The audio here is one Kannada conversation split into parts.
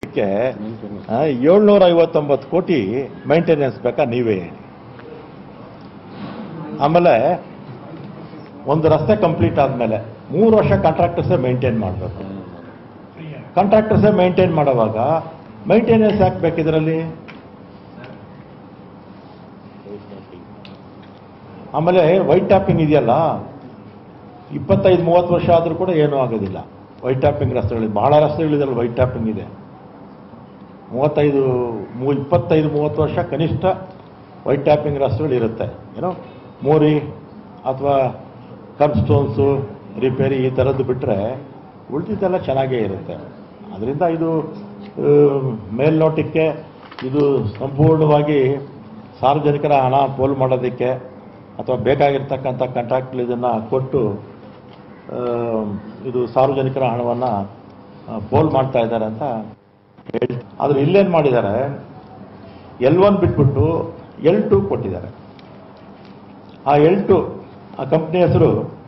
ಇದಕ್ಕೆ ಏಳ್ನೂರ ಐವತ್ತೊಂಬತ್ತು ಕೋಟಿ ಮೇಂಟೆನೆನ್ಸ್ ಬೇಕಾ ನೀವೇ ಹೇಳಿ ಆಮೇಲೆ ಒಂದು ರಸ್ತೆ ಕಂಪ್ಲೀಟ್ ಆದಮೇಲೆ ಮೂರು ವರ್ಷ ಕಾಂಟ್ರಾಕ್ಟರ್ಸೇ ಮೇಂಟೈನ್ ಮಾಡಬೇಕು ಕಾಂಟ್ರಾಕ್ಟರ್ಸೇ ಮೇಂಟೈನ್ ಮಾಡುವಾಗ ಮೇಂಟೆನೆನ್ಸ್ ಹಾಕ್ಬೇಕು ಇದರಲ್ಲಿ ಆಮೇಲೆ ವೈಟ್ ಟ್ಯಾಪಿಂಗ್ ಇದೆಯಲ್ಲ ಇಪ್ಪತ್ತೈದು ಮೂವತ್ತು ವರ್ಷ ಆದರೂ ಕೂಡ ಏನೂ ಆಗೋದಿಲ್ಲ ವೈಟ್ ಟ್ಯಾಪಿಂಗ್ ರಸ್ತೆಗಳಿದೆ ಬಹಳ ರಸ್ತೆಗಳಿದೆಲ್ಲ ವೈಟ್ ಟ್ಯಾಪಿಂಗ್ ಇದೆ ಮೂವತ್ತೈದು ಮೂ ಇಪ್ಪತ್ತೈದು ಮೂವತ್ತು ವರ್ಷ ಕನಿಷ್ಠ ವೈಟ್ ಟ್ಯಾಪಿಂಗ್ ರಸ್ತೆಗಳು ಇರುತ್ತೆ ಏನೋ ಮೋರಿ ಅಥವಾ ಕರ್ಬ್ ಸ್ಟೋನ್ಸು ರಿಪೇರಿ ಈ ಥರದ್ದು ಬಿಟ್ಟರೆ ಉಳಿದಿದ್ದೆಲ್ಲ ಚೆನ್ನಾಗೇ ಇರುತ್ತೆ ಅದರಿಂದ ಇದು ಆ, ಮೇಲ್ನೋಟಕ್ಕೆ ಇದು ಸಂಪೂರ್ಣವಾಗಿ ಸಾರ್ವಜನಿಕರ ಹಣ ಪೋಲ್ ಮಾಡೋದಕ್ಕೆ ಅಥವಾ ಬೇಕಾಗಿರ್ತಕ್ಕಂಥ ಕಾಂಟ್ರಾಕ್ಟ್ ಇದನ್ನು ಕೊಟ್ಟು ಆ, ಇದು ಸಾರ್ವಜನಿಕರ ಹಣವನ್ನು ಪೋಲ್ ಮಾಡ್ತಾ ಇದ್ದಾರೆ ಅಂತ ಹೇಳಿ ಆದರೆ ಇಲ್ಲೇನು ಮಾಡಿದ್ದಾರೆ ಎಲ್ ಒನ್ ಬಿಟ್ಬಿಟ್ಟು ಎಲ್ ಟು ಕೊಟ್ಟಿದ್ದಾರೆ ಆ ಎಲ್ ಟು ಆ ಕಂಪ್ನಿ ಹೆಸರು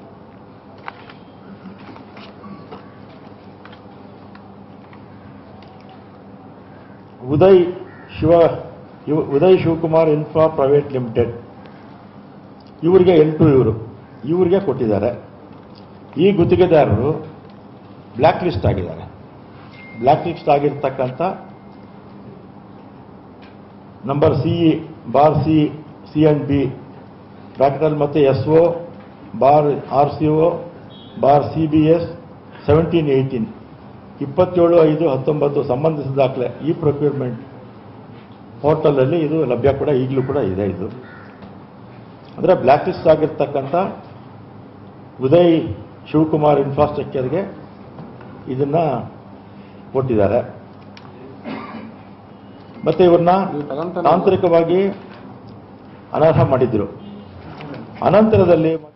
ಉದಯ್ ಶಿವ ಇವ್- Uday Shivakumar infra private limited ಇವರಿಗೆ ಎಲ್ ಟು ಇವರು ಇವರಿಗೆ ಕೊಟ್ಟಿದ್ದಾರೆ ಈ ಗುತ್ತಿಗೆದಾರರು ಬ್ಲ್ಯಾಕ್ ಲಿಸ್ಟ್ ಆಗಿದ್ದಾರೆ ಬ್ಲ್ಯಾಕ್ ಲಿಸ್ಟ್ ಆಗಿರ್ತಕ್ಕಂಥ number C bar C C and B ಬ್ರಾಕೆಟಲ್ಲಿ ಮತ್ತೆ S O bar R C O bar C B S seventeen eighteen ಇಪ್ಪತ್ತೇಳು ಐದು ಹತ್ತೊಂಬತ್ತು ಸಂಬಂಧಿಸಿದ ದಾಖಲೆ ಈ ಪ್ರೊಕ್ಯೂರ್ಮೆಂಟ್ ಪೋರ್ಟಲಲ್ಲಿ ಇದು ಲಭ್ಯ ಕೂಡ ಈಗಲೂ ಕೂಡ ಇದೆ ಇದು ಅಂದರೆ ಬ್ಲ್ಯಾಕ್ ಲಿಸ್ಟ್ ಆಗಿರ್ತಕ್ಕಂಥ ಉದಯ್ ಶಿವಕುಮಾರ್ ಇನ್ಫ್ರಾಸ್ಟ್ರಕ್ಚರ್ಗೆ ಇದನ್ನ ಕೊಟ್ಟಿದ್ದಾರೆ ಮತ್ತೆ ಇವ್ರನ್ನ ತಾಂತ್ರಿಕವಾಗಿ ಅನರ್ಹ ಮಾಡಿದ್ರು ಅನಂತರದಲ್ಲಿ